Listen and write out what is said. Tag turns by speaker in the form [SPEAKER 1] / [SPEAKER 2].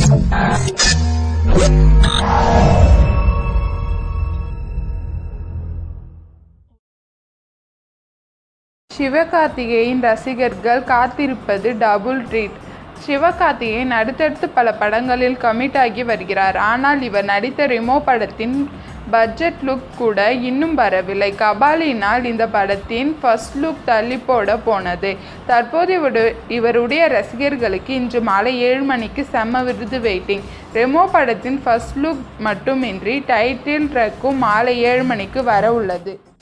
[SPEAKER 1] சிவகார்த்திகேயன் ரசிகர்கள் காத்திருப்பது double treat Sivakarthikeyan அடுத்தடுத்து பல படங்களில் கமிட் ஆகி வருகிறார் ஆனால் இவர் நடித்த ரெமோ படத்தின் பட்ஜெட் லுக் கூட இன்னும் வரவில்லை கபாலினால் இந்த படத்தின் ஃபர்ஸ்ட் லுக் தள்ளி போட போனது தற்போது இவரு- இவருடைய ரசிகர்களுக்கு இன்று மாலை ஏழு மணிக்கு செம்ம விருது வெயிட்டிங் ரெமோ படத்தின் ஃபர்ஸ்ட் லுக் மட்டுமின்றி டைட்டில் ட்ரக்கும் மாலை ஏழு மணிக்கு வர உள்ளது